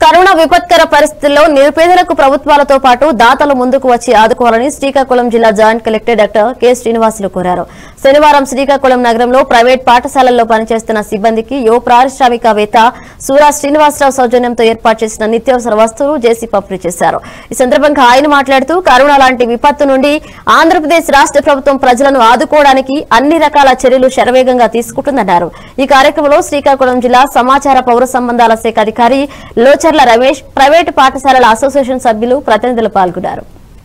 corona విపత్కర పరిస్థితుల్లో నిరుపేదలకు ప్రభుత్వాలతో పాటు దాతలు ముందుకు వచ్చి ఆదుకోవాలని శ్రీకాకుళం జిల్లా joint collector doctor K Srinivasulu కోరారు శనివారం శ్రీకాకుళం నగరంలో ప్రైవేట్ పాఠశాలల్లో పనిచేస్తున్న సిబ్బందికి యువ పారిశ్రామికవేత్త సూరా శ్రీనివాసరావు సౌజన్యంతో ఏర్పాటు చేసిన నిత్యావసర వస్తువులు జేసీ పంపిణీ చేశారు ఈ సందర్భంగా ఆయన మాట్లాడుతూ కరోనా లాంటి విపత్తు నుండి ఆంధ్రప్రదేశ్ రాష్ట్ర ప్రభుత్వం ప్రజలను ఆదుకోవడానికి అన్ని రకాల చర్యలు శరవేగంగా తీసుకుంటుందన్నారు ఈ కార్యక్రమంలో శ్రీకాకుళం జిల్లా సమాచార పౌర సంబంధాల శాఖ అధికారి లోచర్ల రమేష్ ప్రైవేటు పాఠశాలల అసోసియేషన్ సభ్యులు ప్రతినిధులు పాల్గొన్నారు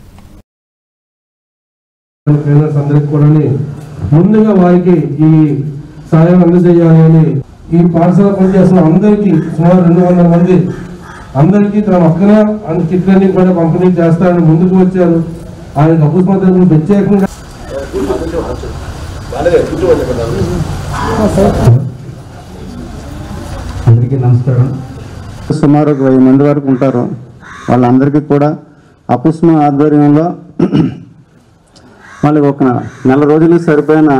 ట్రైనర్స్ అందరికి కూడా ముందుగా వారికి ఈ సాయం అందజేయాలి అని ఈ పాఠశాల పనిచేస్తున్న అందరికీ సుమారు రెండు వందల మంది అందరికీ తన పక్కన అన్ని కిట్లన్నీ కూడా పంపిణీ చేస్తారని ముందుకు వచ్చారు ఆయనకు అపుస్మతులకు ప్రత్యేకంగా అందరికీ నమస్కారం సుమారు ఒక వెయ్యి మంది వరకు ఉంటారు వాళ్ళందరికీ కూడా అపుస్మ ఆధ్వర్యంలో వాళ్ళకి ఒక నెల రోజులకు సరిపోయిన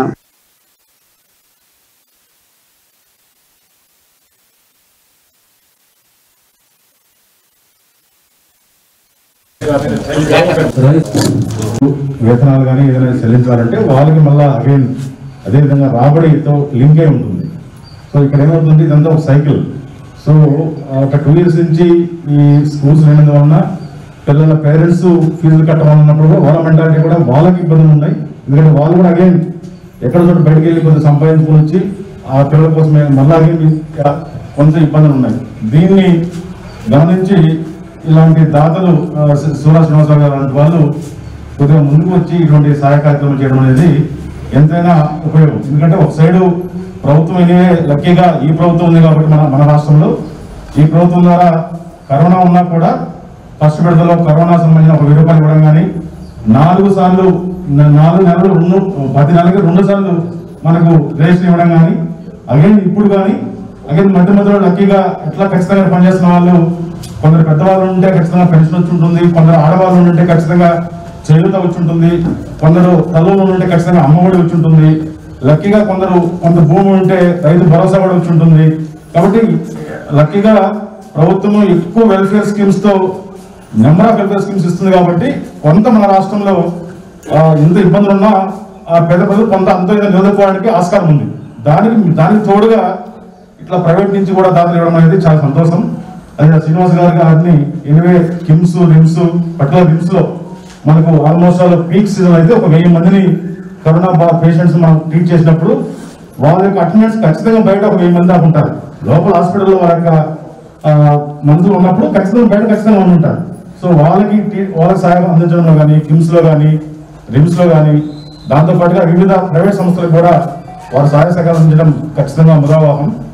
వేతనాలు కానీ ఏదైనా చెల్లించాలంటే వాళ్ళకి మళ్ళా అగైన్ అదేవిధంగా రాబడితో లింక్ అయి ఉంటుంది సో ఇక్కడ ఏమవుతుంది ఇదంతా ఒక సైకిల్ సో ఒక టూ ఇయర్స్ నుంచి ఈ స్కూల్స్ లేనందు వలన పిల్లల పేరెంట్స్ ఫీజులు కట్టవాలన్నప్పుడు వాళ్ళ మెంటాలిటీ కూడా వాళ్ళకి ఇబ్బందులు ఉన్నాయి ఎందుకంటే వాళ్ళు కూడా అగైన్ ఎక్కడ చోట బయటకు వెళ్ళి కొంచెం సంపాదించుకొని వచ్చి ఆ పిల్లల కోసమే మళ్ళా again కొంచెం ఇబ్బందులు ఉన్నాయి దీన్ని గమనించి ఇలాంటి దాతలు ఆ, సు- సూరా శ్రీనివాసరావు గారు లాంటి వాళ్ళు కొద్దిగా ముందుకు వచ్చి ఇటువంటి సహాయ కార్యక్రమం చేయడం అనేది ఎంతైనా ఉపయోగం ఎందుకంటే ఒక సైడు ప్రభుత్వం ఇదే లక్కీగా ఈ ప్రభుత్వం ఉంది కాబట్టి మన మన రాష్ట్రంలో ఈ ప్రభుత్వం ద్వారా కరోనా ఉన్నా కూడా ఫస్ట్ విడతలో కరోనా సంబంధించిన ఒక వెయ్యి రూపాయలు ఇవ్వడం కానీ నాలుగు సార్లు న- నాలుగు నెలలు రెండు పది నెలలకి రెండు సార్లు మనకు రేషన్ ఇవ్వడం కానీ అగైన్ ఇప్పుడు కానీ అగైన్ మధ్య మధ్యలో లక్కీగా ఎట్లా ఖచ్చితంగా పనిచేస్తున్న వాళ్ళు కొందరు పెద్దవాళ్ళు ఉంటే ఖచ్చితంగా పెన్షన్ వచ్చి ఉంటుంది కొందరు ఆడవాళ్ళు ఉంటే ఖచ్చితంగా చేయూత వచ్చి ఉంటుంది కొందరు తల్లులు ఉంటే ఖచ్చితంగా అమ్మఒడి వచ్చి ఉంటుంది లక్కీగా కొందరు కొంత భూమి ఉంటే రైతు భరోసా కూడా వచ్చి ఉంటుంది కాబట్టి లక్కీగా ప్రభుత్వం ఎక్కువ వెల్ఫేర్ స్కీమ్స్ తో నెంబర్ ఆఫ్ వెల్ఫేర్ స్కీమ్స్ ఇస్తుంది కాబట్టి కొంత మన రాష్ట్రంలో ఆ, ఎంత ఇబ్బందులు ఉన్నా ఆ పేద ప్రజలు కొంత అంత ఇదో నిలదొక్కుకోవడానికి ఆస్కారం ఉంది దానికి దానికి తోడుగా ఇట్లా ప్రైవేట్ నుంచి కూడా దాతలు ఇవ్వడం అనేది చాలా సంతోషం అదే శ్రీనివాస్ గారి గారిని ఎనివే కిమ్స్ రిమ్స్ పట్ల రిమ్స్ లో మనకు ఆల్మోస్ట్ ఆల్ పీక్ సీజన్ అయితే ఒక వెయ్యి మందిని కరోనా పేషెంట్స్ మనం ట్రీట్ చేసినప్పుడు వాళ్ళ యొక్క అటెండెన్స్ ఖచ్చితంగా బయట ఒక వెయ్యి మంది దాకా ఉంటారు లోపల హాస్పిటల్లో వాళ్ళ యొక్క ఆ, మందులు ఉన్నప్పుడు ఖచ్చితంగా బయట ఖచ్చితంగా ఉండి ఉంటారు సో వాళ్ళకి ట్రీ- వాళ్ళకి సహాయం అందించడంలో కానీ కిమ్స్ లో కానీ రిమ్స్ లో కానీ దాంతో పాటుగా వివిధ ప్రైవేట్ సంస్థలకు కూడా వారు సహాయ సహకారం అందించడం ఖచ్చితంగా ముదావాహం